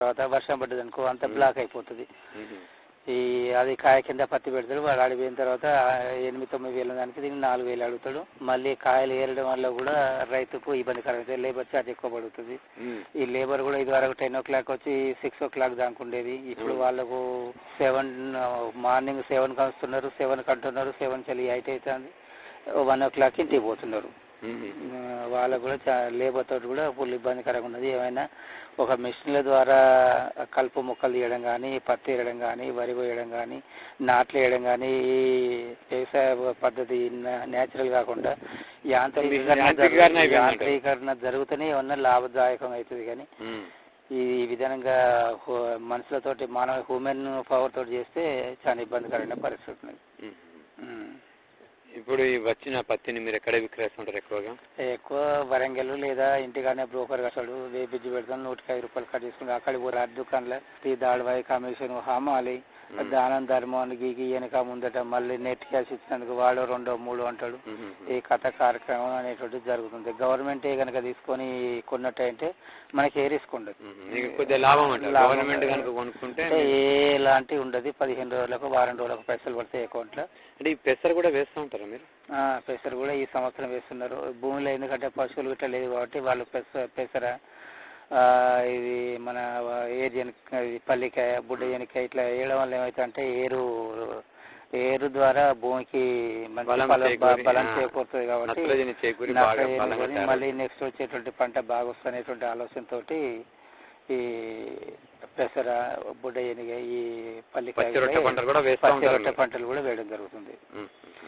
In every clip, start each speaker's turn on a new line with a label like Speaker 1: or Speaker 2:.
Speaker 1: తర్వాత వర్షం పడ్డది అనుకో అంత బ్లాక్ అయిపోతుంది
Speaker 2: మ్మ్.
Speaker 1: ఈ అది కాయ కింద పత్తి పెడతాడు వాడు ఆడిపోయిన తర్వాత ఆ ఎనిమిది తొమ్మిది వేల దానికి దీనికి నాలుగు వేలు అడుగుతాడు మళ్ళీ కాయలు ఏరడం వల్ల కూడా రైతుకు ఇబ్బందికరం అవుతుంది లేబర్ ఛార్జ్ ఎక్కువ పడుతుంది
Speaker 2: మ్మ్.
Speaker 1: ఈ లేబర్ కూడా ఇది వరకు టెన్ ఓ క్లాక్ వచ్చి సిక్స్ ఓ క్లాక్ దాకా ఉండేది ఇప్పుడు వాళ్ళకు సెవెన్ మార్నింగ్ సెవెన్ వస్తున్నారు సెవెన్ అంటున్నారు సెవెన్ చలి ఎయిట్ అవుతుంది వన్ ఓ క్లాక్ ఇంటికి పోతున్నారు
Speaker 2: మ్మ్.
Speaker 1: ఆ, వాళ్ళకు కూడా చా లేబర్ తోటి కూడా ఫుల్ ఇబ్బందికరంగా ఉన్నది ఏమైనా ఒక మిషన్ల ద్వారా కలుపు మొక్కలు తీయడం కానీ పత్తి వేయడం కానీ వరి వేయడం కానీ నాట్లు వేయడం కానీ ఈ వ్యవసాయ పద్ధతి నేచురల్ కాకుండా యాంత్రీకరణ
Speaker 2: యాంత్రీకరణ
Speaker 1: జరుగు-
Speaker 2: అయిపోయిందంట.
Speaker 1: యాంత్రీకరణ జరుగుతూనే ఏమన్నా లాభదాయకం అవుతుంది కానీ
Speaker 2: మ్మ్.
Speaker 1: ఈ విధంగా హు- మనుషులతోటి మానవ హ్యూమన్ పవర్ తోటి చేస్తే చాలా ఇబ్బందికరమైన పరిస్థితి ఉన్నది
Speaker 2: మ్మ్.
Speaker 1: ఉమ్.
Speaker 2: ఇప్పుడు ఈ వచ్చిన పత్తిని మీరు ఎక్కడ విక్రయిస్తుంటారు ఎక్కువగా
Speaker 1: ఎక్కువ వరంగల్ లేదా ఇంటికానే బ్రోకర్ కట్టాడు వేపించి పెడతాను నూటికి ఐదు రూపాయలు కట్ చేసుకుని అక్కడికి పోయి అడ్డు దుకాణంలో టీ దాడవాయి కమిషన్ హమాలి దానం ధర్మం గీకి వెనక ముందట మళ్ళీ నెట్ క్యాష్ ఇచ్చినందుకు వాడు రెండో మూడో అంటాడు
Speaker 2: మ్మ్.
Speaker 1: ఈ కథ కార్యక్రమం అనేటువంటిది జరుగుతుంది గవర్నమెంటే కనుక తీసుకొని కొన్నట్టయితే మనకి ఏ రిస్క్ ఉండదు
Speaker 2: మ్మ్. మీకు కొద్దిగా లాభం అంటారు
Speaker 1: లాభం.
Speaker 2: గవర్నమెంట్ కనుక కొనుక్కుంటే
Speaker 1: అంటే ఎలాంటి ఉండదు పదిహేను రోజులకు వారం రోజులకు పైసలు పడతాయి అకౌంట్లో
Speaker 2: అంటే ఈ పెసర కూడా వేస్తూ ఉంటారా మీరు
Speaker 1: ఆ, పెసర కూడా ఈ సంవత్సరం వేస్తున్నారు భూమిలో ఎందుకంటే పశువులు గిట్ట లేదు కాబట్టి వాళ్ళు పెస పెసర ఆ, ఇది మన ఏరియన్ పల్లికాయ బుడ్డ ఏనికాయ ఇట్లా వేయడం వల్ల ఏమైతే అంటే ఏరు ఏరు ద్వారా భూమికి మంచి
Speaker 2: బలం
Speaker 1: ఫలం-
Speaker 2: చేకూరి,
Speaker 1: బలం
Speaker 2: ఆ,
Speaker 1: చేకూరుతుంది కాబట్టి
Speaker 2: నత్రజని చేకూరి బాగా
Speaker 1: నత్రజని
Speaker 2: బలంగా
Speaker 1: కొని
Speaker 2: తయారవుతుంది.
Speaker 1: మళ్ళీ నెక్స్ట్ వచ్చేటువంటి పంట బాగా వస్తున్నటువంటి ఆలోచనతోటి ఈ పెసర బుడ్డ ఏనిగ ఈ పల్లికాయ
Speaker 2: పచ్చి రొట్టె పంటలు కూడా వేస్తూ
Speaker 1: పచ్చి
Speaker 2: ఉంటారు
Speaker 1: రొట్టె
Speaker 2: మీరు.
Speaker 1: పంటలు కూడా వేయడం జరుగుతుంది
Speaker 2: మ్మ్.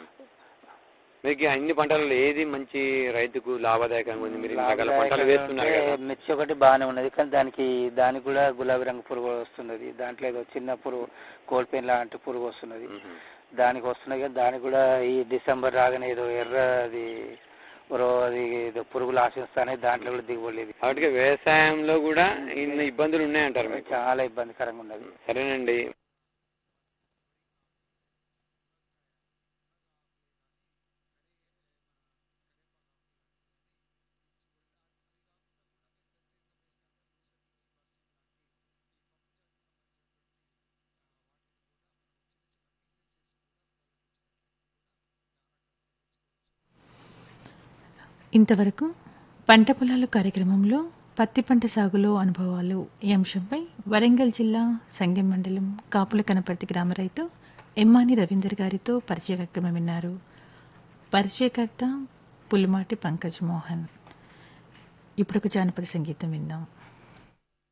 Speaker 2: మీకు అన్ని పంటలలో ఏది మంచి రైతుకు లాభదాయకంగా ఉంది మీరు రకాల పంటలు వేస్తున్నారు కదా
Speaker 1: అంటే మిర్చి ఒకటి బాగానే ఉన్నది కానీ దానికి దానికి కూడా గులాబీ రంగు పురుగు వస్తున్నది దాంట్లో ఏదో చిన్న పురుగు కోల్పెయిన్ లాంటి పురుగు వస్తున్నది
Speaker 2: మ్మ్.
Speaker 1: దానికి వస్తున్నది కానీ దానికి కూడా ఈ డిసెంబర్ రాగానే ఏదో ఎర్ర అది రో అది ఏదో పురుగులు ఆశిస్తానే దాంట్లో కూడా దిగుబడి లేదు
Speaker 2: కాబట్టి వ్యవసాయంలో కూడా ఇన్ని ఇబ్బందులు ఉన్నాయంటారు మీకు
Speaker 1: చాలా ఇబ్బందికరంగా ఉన్నది
Speaker 2: సరేనండి
Speaker 3: ఇంతవరకు పంట పొలాలు కార్యక్రమంలో పత్తి పంట సాగులో అనుభవాలు ఈ అంశంపై వరంగల్ జిల్లా సంగెం మండలం కాపుల కనపర్తి గ్రామ రైతు ఎమ్మాని రవీందర్ గారితో పరిచయ కార్యక్రమం విన్నారు పరిచయకర్త పులిమాటి పంకజ్ మోహన్ ఇప్పుడు ఒక జానపద సంగీతం విందాం